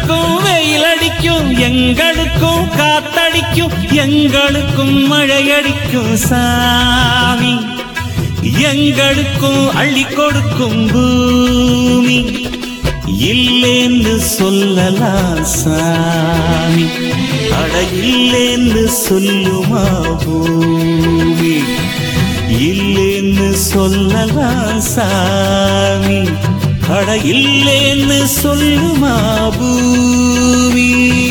எங்களுக்கும் வெயில் அடிக்கும் எங்களுக்கும் காத்தடிக்கும் எங்களுக்கும் மழையடிக்கும் சாமி எங்களுக்கும் அள்ளி கொடுக்கும் பூமி இல்லேன்னு சொல்லலாம் சாமி அட இல்லேன்னு சொல்லுமா பூமி இல்லேன்னு சொல்லலாம் சாமி அட இல்லேன்னு சொல்லுமா பூமி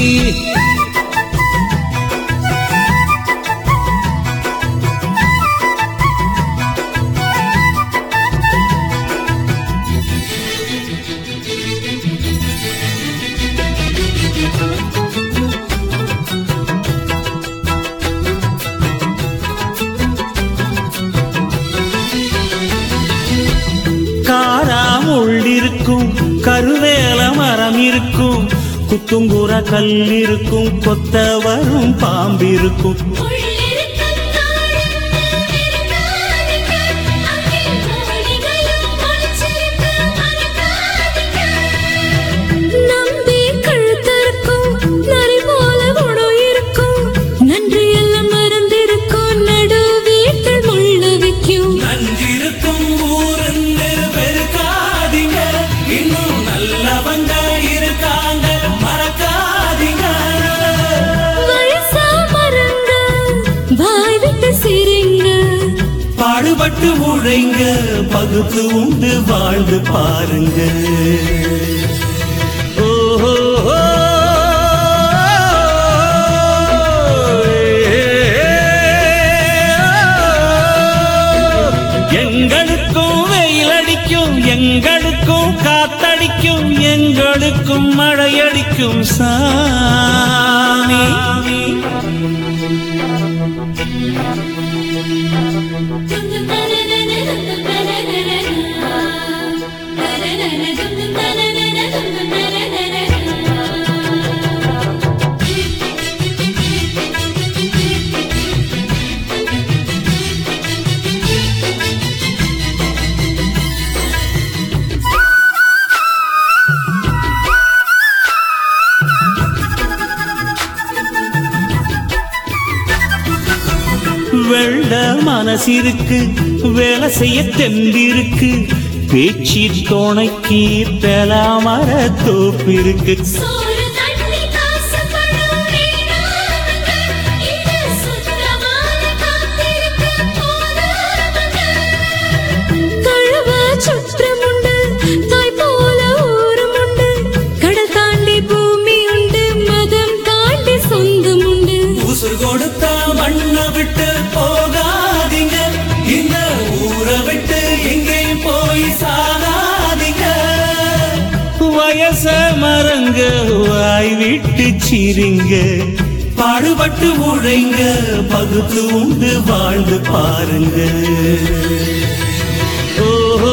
காராமுள் இருக்கும் கருவேல மரம் இருக்கும் குத்துங்குற கல் இருக்கும் கொத்த வரும் பாம்பிருக்கும் உள்ளிருக்கும் காடுங்க இருக்காதுங்க அங்கே கோழிகளும் ஒளிச்சிருக்கு மறக்காதுங்க நம்பி கழுத்திருக்கும் நரி போல உணவு இருக்கும் நன்றி எல்லாம் மறந்திருக்கும் நடு வீட்டில் முள்ளு வைக்கும் நன்றிருக்கும் ஊருன்னு பெருக்காதீங்க இன்னும் நல்லவங்க இருக்காங்க மறக்காதீங்க வயசா மறங்க வாய் விட்டு சிரிங்க பாடுபட்டு உழைங்க பகுத்து உண்டு வாழ்ந்து பாருங்க ஓஹோ எங்களுக்கும் வெயில் அடிக்கும் எங்களுக்கும் காத்தடிக்கும் எங்களுக்கும் மழையடிக்கும் சாமி வெள்ள மனசிருக்கு வேலை செய்ய தெம்பிருக்கு பேச்சு துணைக்கு பெலாமர தோப்பிருக்கு சோறு தண்ணி காசு பணம் வேணாமுங்க இது சுத்தமான காத்திருக்கு போதாமுங்க கழுவ சுற்றமுண்டு தாய் போல ஊருமுண்டு கடல் தாண்டி பூமி உண்டு மதம் தாண்டி சொந்தம் உண்டு உசுர் கொடுத்த மண்ணை விட்டு போகாதீங்க இந்த ஊரை விட்டு எங்கேயும் போய் சாகாதீங்க வயச மரங்க வாய் விட்டு சிரிங்க பாடுபட்டு உழைங்க பகுத்து உண்டு வாழ்ந்து பாருங்க ஓஹோ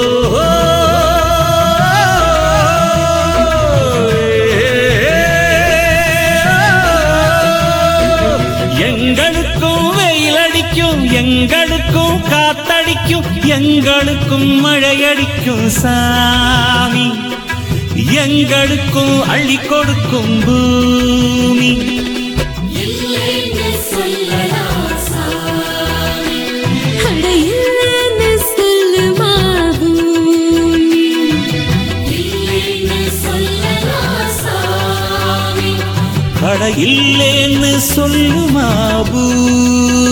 எங்களுக்கும் வெயில் அடிக்கும் எங்களுக்கும் காத்தடிக்கும் எங்களுக்கும் மழையடிக்கும் சாமி எங்களுக்கும் அள்ளி கொடுக்கும் பூமி இல்லைன்னு சொல்லலாம் சாமி அட இல்லைன்னு சொல்லுமா பூமி இல்லைன்னு சொல்லலாம் சாமி கட இல்லேன்னு சொல்லுமா பூமி